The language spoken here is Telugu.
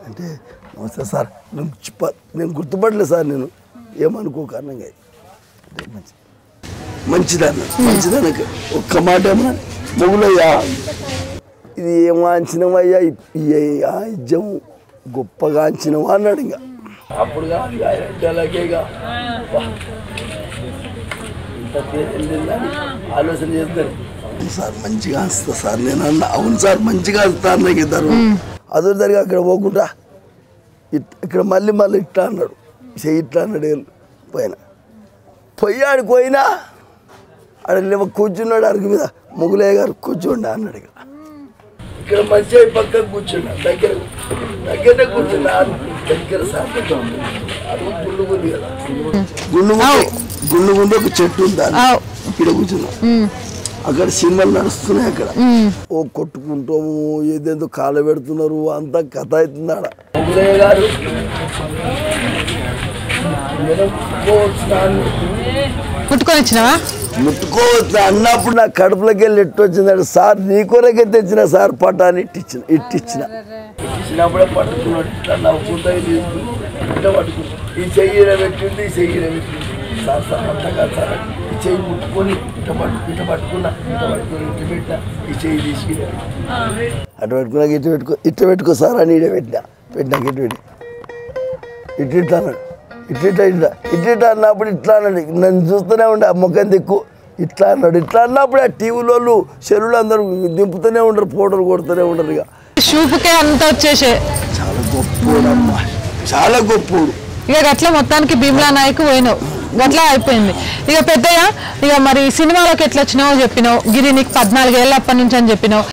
అంటే నమస్తే సార్ నేను చెప్ప- నేను గుర్తుపడలేదు సార్ నేను ఏమనుకో కారణంగా అంటే మంచి మంచిదన్న మంచిదనక ఒక్క మాట ఏమన్నా మొగులయ్యా ఇది ఏమాంచినవయ్యా ఈ ఆయుధ్యం గొప్పగా అంచినవా అన్నాడు ఇంకా అప్పుడు కాదు అలాగేగా ఆలోచన చేస్తారు సార్ మంచిగా వస్తా సార్ నేను అన్న అవును సార్ మంచిగా వస్తారు నాకు ఇద్దరు అదో జరిగి అక్కడ పోకుండా ఇట్- ఇక్కడ మళ్ళీ మళ్ళీ ఇట్లా అన్నాడు చెయ్యి ఇట్లా అన్నాడు వీళ్ళు. పోయినా పోయాడు పోయినా ఆడ లేవ కూర్చున్నాడు అరుగు మీద ముగులయ్య గారు కూర్చోండి అన్నాడు ఇక ఇక్కడ మంచి పక్కన కూర్చున్నా దగ్గర దగ్గరనే కూర్చున్నా దగ్గర సార్ అరుగు గుండు గుండు కదా గుండు గుండు గుండు గుండు ఒక చెట్టు ఉంది దాని ఆవ్. ఇక్కడ కూర్చున్నా అక్కడ సినిమాలు నడుస్తున్నాయి అక్కడ ఓ కొట్టుకుంటాము ఏదేదో కాలు పెడుతున్నారు అంతా కథ అవుతుంది ఆడ ముగులయ్య గారు ముట్టుకొని వచ్చినావా ముట్టుకోవచ్చు అన్నప్పుడు నా కడుపులోకి వెళ్ళి ఎట్టు వచ్చిందంటే సార్ నీ కొరకే తెచ్చిన సార్ పట్టాని ఇట్టిచ్చిన ఇట్టిచ్చిన ఇచ్చినప్పుడే పట్టుకున్నాడు ఇట్లా నవ్వుకుంటా ఇది ఇట్లా పట్టుకున్నాడు ఈ చెయ్యి ఈడ పెట్టింది ఈ చెయ్యి ఈడ పెట్టింది సార్ సార్ అంతా కాదు సార్ ఈ చెయ్యి ముట్టుకొని ఇట్ట పట్టు ఇట్ట పట్టుకున్నా ఇట్ట పట్టుకొని ఇట్ట పెట్టినా ఈ చెయ్యి తీసి ఈడ పెట్టినా. అటు పెట్టుకున్నాక ఇటు పెట్టుకో ఇట్ట పెట్టుకో సార్ అని ఈడ పెట్టినా పెట్టినాక ఇటు పెట్టి ఇటు ఇట్లా అన్నాడు ఇటు ఇట్లా ఇట్లా ఇటు ఇట్లా అన్నప్పుడు ఇట్లా అన్నాడు నన్ను చూస్తూనే ఉండే ఆ ముఖం దిక్కు ఇట్లా అన్నాడు ఇట్లా అన్నప్పుడు ఆ టీవీలో సెల్లులు అందరూ దింపుతూనే ఉండరు ఫోటోలు కొడుతూనే ఉండరు ఇక షూపుకే అంత వచ్చేసే చాలా గొప్పోడు అమ్మా చాలా గొప్పోడు ఇక గట్ల మొత్తానికి భీమ్లా నాయక్ పోయినావు గట్లా అయిపోయింది ఇక పెద్దయ్య ఇక మరి సినిమాలోకి ఎట్లా వచ్చినావో చెప్పినావు గిరి నీకు పద్నాలుగేళ్ళ అప్పటి నుంచి అని చెప్పినావు